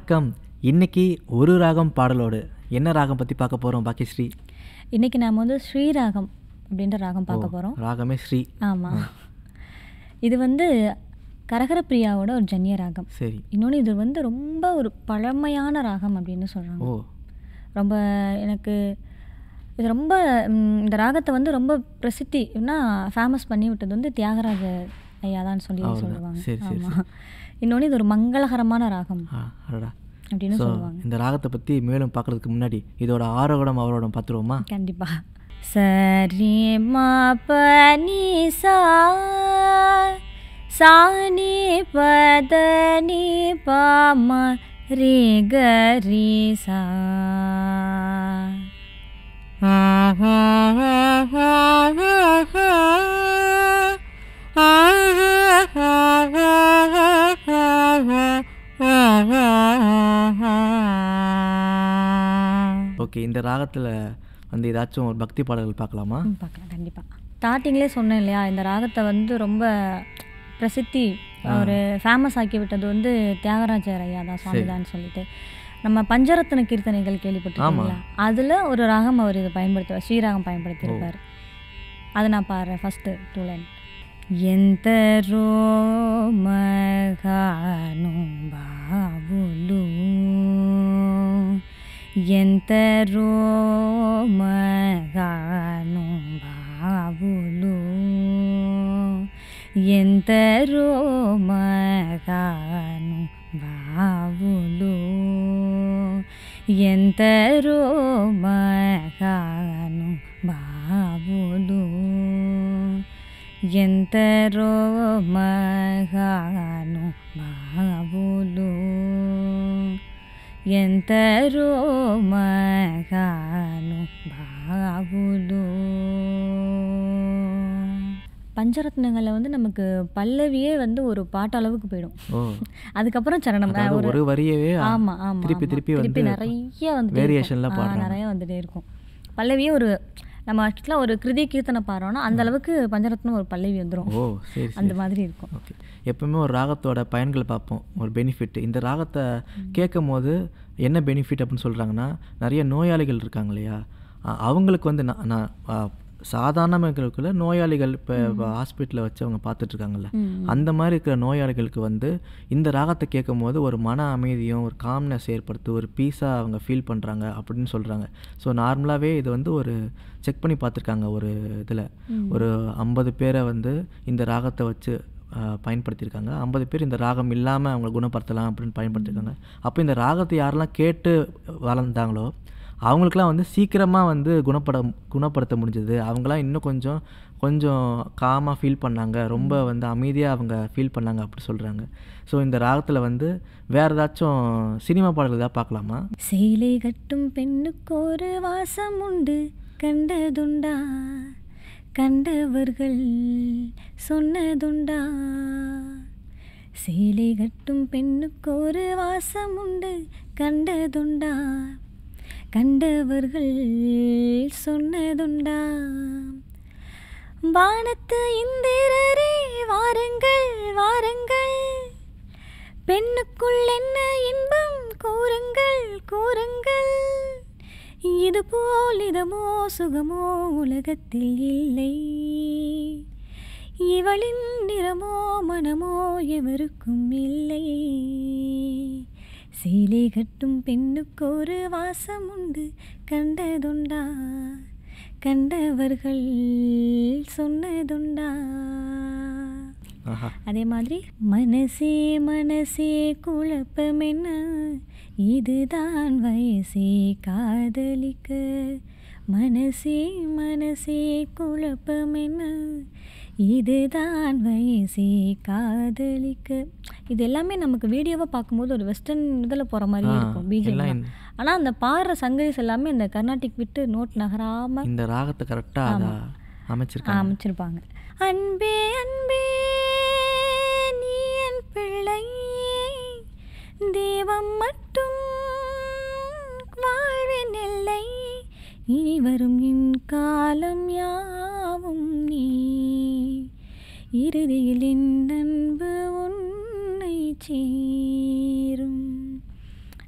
வணக்கம் இன்னைக்கு ஒரு ராகம் பாடலோடு என்ன ராகம் பற்றி பார்க்க போகிறோம் பாக்கியஸ்ரீ இன்னைக்கு நாம வந்து ஸ்ரீராகம் அப்படின்ற ராகம் பார்க்க போகிறோம் ராகமே ஸ்ரீ ஆமாம் இது வந்து கரகரப்பிரியாவோட ஒரு ஜன்னிய ராகம் சரி இன்னொன்று இது வந்து ரொம்ப ஒரு பழமையான ராகம் அப்படின்னு சொல்கிறாங்க ஓ ரொம்ப எனக்கு இது ரொம்ப ம், இந்த ராகத்தை வந்து ரொம்ப பிரசித்தினா ஃபேமஸ் பண்ணி விட்டது வந்து தியாகராஜ ஐயா தான் சொல்லி அவர்தான். சொல்லுவாங்க சரி, சரி, ஆமாம் இன்னொன்று இது ஒரு மங்களகரமான ராகம் ஆ அடடா அப்படின்னு ஸோ சொல்லுவாங்க இந்த ராகத்தை பற்றி மேலும் பார்க்கறதுக்கு முன்னாடி இதோட ஆரோகடம் அவரோடம் பார்த்துருவோமா கண்டிப்பா சரி மா ப நீ சா சா நீ பத நீ ப ம ரே க ரி சா ஓகே இந்த ராகத்தில் வந்து ஏதாச்சும் ஒரு பக்தி பாடல்கள் பார்க்கலாமா ம், பார்க்கலாம் கண்டிப்பாக ஸ்டார்டிங்லேயே சொன்னேன் இல்லையா இந்த ராகத்தை வந்து ரொம்ப பிரசித்தி ஒரு ஃபேமஸ் ஆக்கி விட்டது வந்து தியாகராஜர் ஐயா தான் சுவாமிதான்னு சொல்லிட்டு நம்ம பஞ்சரத்ன கீர்த்தனைகள் கேள்விப்பட்டிருக்கீங்களா அதில் ஒரு ராகம் அவர் இதை பயன்படுத்துவார் ஸ்ரீராகம் பயன்படுத்தியிருப்பார் அதை நான் பாடுறேன் ஃபஸ்ட்டு டூ லைன் ఎంతరో మగాను బాబులు ఎంతరో మగాను బాబులు ఎంతరో మగాను బాబులు ఎంతరో మగాను బాబులు ఎంతరో మగాను బాబులు ఎంతరో మగాను బాబులు பஞ்சரத்னங்களில் வந்து நமக்கு பல்லவியே வந்து ஒரு பாட்டளவுக்கு போயிடும் ஓ அதுக்கப்புறம் சரணம் அதாவது ஒரு ஒரு வரியவே ஆமா ஆமா திருப்பி ஆமா. திருப்பி திருப்பி வந்து நிறைய வந்துட்டே variationல இருக்கும். ஆ, பாடுறாங்க. நிறைய வந்துட்டே இருக்கும் பல்லவியே ஒரு நம்ம ஆக்சுவலாக ஒரு கிருதி கீர்த்தனை பாடுறோம்னா அந்த அளவுக்கு பஞ்சரத்னம் ஒரு பல்லவி வந்துடும் ஓ சரி அந்த சரி மாதிரி இருக்கும் ஓகே எப்பவுமே ஒரு ராகத்தோட பயன்கள் பார்ப்போம் ஒரு பெனிஃபிட் இந்த ராகத்தை கேட்கும் போது என்ன பெனிஃபிட் அப்படின்னு சொல்கிறாங்கன்னா நிறைய நோயாளிகள் இருக்காங்க இல்லையா அ- அவங்களுக்கு வந்து நான் நான் அ, சாதாரண மக்களுக்குள்ள நோயாளிகள் இப்போ ஹாஸ்பிட்டலில் வச்சு அவங்க பார்த்துட்டு இருக்காங்கல்ல ம். அந்த மாதிரி இருக்கிற நோயாளிகளுக்கு வந்து இந்த ராகத்தை கேட்கும் போது ஒரு மன அமைதியும் ஒரு காம்னஸ் ஏற்படுத்து ஒரு பீஸாக அவங்க ஃபீல் பண்ணுறாங்க அப்படின்னு சொல்கிறாங்க ஸோ நார்மலாகவே இது வந்து ஒரு செக் பண்ணி பார்த்துருக்காங்க ஒரு இதில் ஒரு ஐம்பது பேரை வந்து இந்த ராகத்தை வச்சு ஆஹ், பயன்படுத்தியிருக்காங்க ஐம்பது பேர் இந்த ராகம் இல்லாமல் அவங்கள குணப்படுத்தலாம் அப்படின்னு பயன்படுத்தியிருக்காங்க அப்போ இந்த ராகத்தை யாரெல்லாம் கேட்டு வளர்ந்தாங்களோ அவங்களுக்குலாம் வந்து சீக்கிரமாக வந்து குணப்பட குணப்படுத்த முடிஞ்சது அவங்களாம் இன்னும் கொஞ்சம் கொஞ்சம் காமாக ஃபீல் பண்ணாங்க ரொம்ப வந்து அமைதியாக அவங்க ஃபீல் பண்ணாங்க அப்படி சொல்கிறாங்க ஸோ இந்த ராகத்தில் வந்து வேறு ஏதாச்சும் சினிமா பாடல் ஏதாவது பார்க்கலாமா சேலை கட்டும் பெண்ணுக்கு ஒரு வாசம் உண்டு கண்டதுண்டா கண்டவர்கள் சொன்னதுண்டா சேலை கட்டும் பெண்ணுக்கு ஒரு வாசம் உண்டு கண்டதுண்டா கண்டவர்கள் சொன்னதுண்டா வானத்து இந்திரரே வாருங்கள் வாருங்கள் பெண்ணுக்குள் என்ன இன்பம் கூறுங்கள் கூறுங்கள் இது போல் இதமோ சுகமோ உலகத்தில் இல்லை இவளின் நிறமோ மனமோ எவருக்கும் இல்லை சீலை கட்டும் பெண்ணுக்கு ஒரு வாசம் உண்டு கண்டதுண்டா கண்டவர்கள் சொன்னதுண்டா ஆஹா அதே மாதிரி மனசே மனசே குழப்பம் என்ன இதுதான் வயசே காதலிக்க மனசே மனசே குழப்பம் என்ன இதுதான் வயசே காதலிக்க இது எல்லாமே நமக்கு வீடியோவை பார்க்கும்போது ஒரு வெஸ்டர்ன் இதில் போகிற மாதிரியே ஆ, இருக்கும் பிஜிஎம் எல்லாம் இந்த- ஆனால் அந்த பாடுற சங்கரிஸ் எல்லாமே இந்த கர்நாடிக் விட்டு நோட் நகராமல் இந்த ராகத்தை கரெக்டாக அதை அமைச்சிருக்காங்க அமைச்சிருப்பாங்க அன்பே அன்பே நீ என் பிள்ளை தெய்வம் மட்டும் வாழ்வின் எல்லை இனி வரும் என் காலம் யாவும் நீ இறுதியில் என் அன்பு உன்னை சேரும்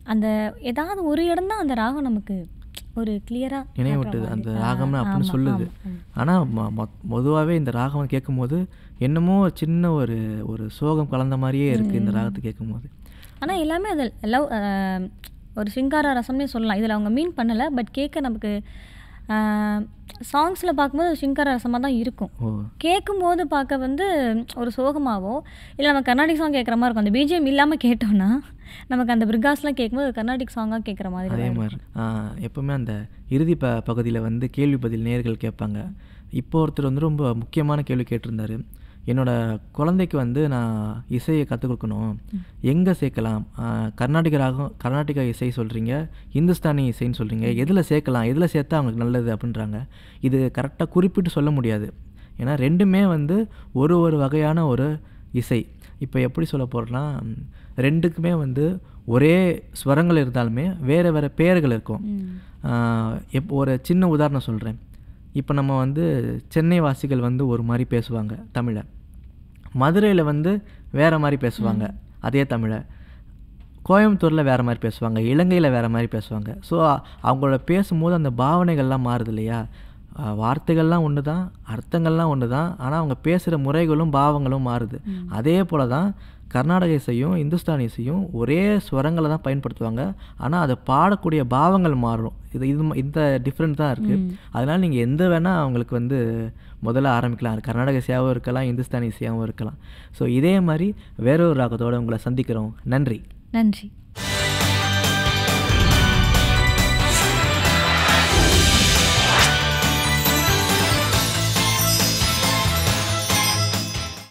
அந்த ஏதாவது ஒரு இடம் தான் அந்த ராகம் நமக்கு ஒரு கிளியரா நினைவூட்டுது அந்த ராகம்னு அப்படின்னு சொல்லுது ஆனால் பொதுவாகவே இந்த ராகம் கேட்கும்போது என்னமோ சின்ன ஒரு ஒரு சோகம் கலந்த மாதிரியே இருக்குது இந்த ராகத்தை கேட்கும்போது ஆனா எல்லாமே அது லவ் ஒரு சிங்கார ரசம்னே சொல்லலாம் இதுல அவங்க மீன் பண்ணல பட் கேட்க நமக்கு சாங்ஸில் பார்க்கும்போது சிங்கார ரசமாக தான் இருக்கும் ஓ கேட்கும்போது பார்க்க வந்து ஒரு சோகமாவோ இல்லை நம்ம கர்நாடிக் சாங் கேட்குற மாதிரி இருக்கும் அந்த பிஜிஎம் இல்லாமல் கேட்டோம்னா நமக்கு அந்த பிரிகாஸ்லாம் கேட்கும்போது கர்நாடிக் சாங்காக கேட்குற மாதிரி அதே மாதிரி ஆ, எப்பவுமே அந்த இறுதி ப பகுதியில் வந்து கேள்வி பதில் நேர்கள் கேட்பாங்க இப்போ ஒருத்தர் வந்து ரொம்ப முக்கியமான கேள்வி கேட்டிருந்தாரு என்னோட குழந்தைக்கு வந்து நான் இசையை கற்றுக் கொடுக்கணும் எங்கே சேர்க்கலாம் ஆ, கர்நாடக ராகம் கர்நாடக இசை சொல்கிறீங்க இந்துஸ்தானி இசைன்னு சொல்கிறீங்க எதில் சேர்க்கலாம் எதில் சேர்த்தா அவங்களுக்கு நல்லது அப்படின்றாங்க இது கரெக்டாக குறிப்பிட்டு சொல்ல முடியாது ஏன்னா ரெண்டுமே வந்து ஒரு ஒரு வகையான ஒரு இசை இப்போ எப்படி சொல்ல போகிறோன்னா ரெண்டுக்குமே வந்து ஒரே ஸ்வரங்கள் இருந்தாலுமே வேறு வேறு பெயர்கள் இருக்கும் எப் ஒரு சின்ன உதாரணம் சொல்கிறேன் இப்போ நம்ம வந்து சென்னை வாசிகள் வந்து ஒரு மாதிரி பேசுவாங்க தமிழை மதுரையில் வந்து வேறு மாதிரி பேசுவாங்க அதே தமிழை கோயம்புத்தூரில் வேறு மாதிரி பேசுவாங்க இலங்கையில் வேறு மாதிரி பேசுவாங்க ஸோ அவங்களோட பேசும்போது அந்த பாவனைகள்லாம் மாறுது இல்லையா அஹ் வார்த்தைகள்லாம் ஒன்று தான் அர்த்தங்கள்லாம் ஒன்று தான் ஆனால் அவங்க பேசுகிற முறைகளும் பாவங்களும் மாறுது அதே போல தான் கர்நாடக இசையும் இந்துஸ்தானி இசையும் ஒரே ஸ்வரங்களை தான் பயன்படுத்துவாங்க ஆனால் அதை பாடக்கூடிய பாவங்கள் மாறும் இது இது ம- இந்த டிஃப்ரெண்ட் தான் இருக்குது அதனால் நீங்கள் எந்த வேணால் அவங்களுக்கு வந்து முதல்ல ஆரம்பிக்கலாம் கர்நாடக இசையாகவும் இருக்கலாம் இந்துஸ்தானி இசையாகவும் இருக்கலாம் ஸோ இதே மாதிரி வேறொரு ராகத்தோடு உங்களை சந்திக்கிறோம் நன்றி நன்றி